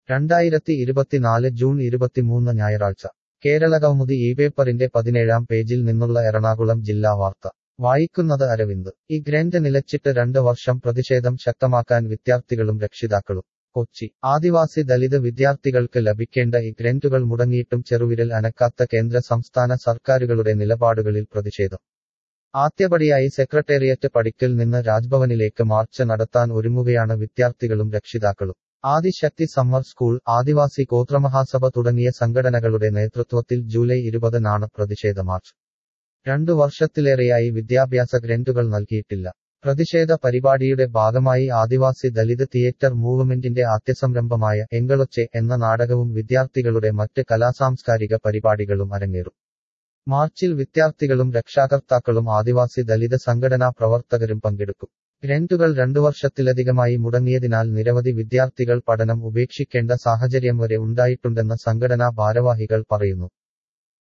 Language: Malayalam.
രണ്ടായിരത്തി ഇരുപത്തിനാല് ജൂൺ ഇരുപത്തിമൂന്ന് ഞായറാഴ്ച കേരള കൗമുദി ഈ പേപ്പറിന്റെ പതിനേഴാം പേജിൽ നിന്നുള്ള എറണാകുളം ജില്ലാ വാർത്ത വായിക്കുന്നത് അരവിന്ദ് ഈ ഗ്രന്റ് നിലച്ചിട്ട് രണ്ട് വർഷം പ്രതിഷേധം ശക്തമാക്കാൻ വിദ്യാർത്ഥികളും രക്ഷിതാക്കളും കൊച്ചി ആദിവാസി ദലിത് വിദ്യാർത്ഥികൾക്ക് ലഭിക്കേണ്ട ഈ ഗ്രന്റുകൾ മുടങ്ങിയിട്ടും ചെറുവിരൽ അനക്കാത്ത കേന്ദ്ര സംസ്ഥാന സർക്കാരുകളുടെ നിലപാടുകളിൽ പ്രതിഷേധം ആദ്യപടിയായി സെക്രട്ടേറിയറ്റ് പടിക്കൽ നിന്ന് രാജ്ഭവനിലേക്ക് മാർച്ച് നടത്താൻ ഒരുങ്ങുകയാണ് വിദ്യാർത്ഥികളും രക്ഷിതാക്കളും ആദിശക്തി സമ്മർ സ്കൂൾ ആദിവാസി ഗോത്രമഹാസഭ തുടങ്ങിയ സംഘടനകളുടെ നേതൃത്വത്തിൽ ജൂലൈ ഇരുപതിനാണ് പ്രതിഷേധ മാർച്ച് രണ്ടു വർഷത്തിലേറെയായി വിദ്യാഭ്യാസ ഗ്രന്റുകൾ നൽകിയിട്ടില്ല പ്രതിഷേധ പരിപാടിയുടെ ഭാഗമായി ആദിവാസി ദലിത് തിയേറ്റർ മൂവ്മെന്റിന്റെ ആദ്യസംരംഭമായ എങ്കളൊച്ചെ എന്ന നാടകവും വിദ്യാർത്ഥികളുടെ മറ്റ് കലാസാംസ്കാരിക പരിപാടികളും അരങ്ങേറും മാർച്ചിൽ വിദ്യാർത്ഥികളും രക്ഷാകർത്താക്കളും ആദിവാസി ദലിത് സംഘടനാ പ്രവർത്തകരും പങ്കെടുക്കും ഗ്രന്റുകൾ രണ്ടു വർഷത്തിലധികമായി മുടങ്ങിയതിനാൽ നിരവധി വിദ്യാർത്ഥികൾ പഠനം ഉപേക്ഷിക്കേണ്ട സാഹചര്യം വരെ ഉണ്ടായിട്ടുണ്ടെന്ന് സംഘടനാ ഭാരവാഹികൾ പറയുന്നു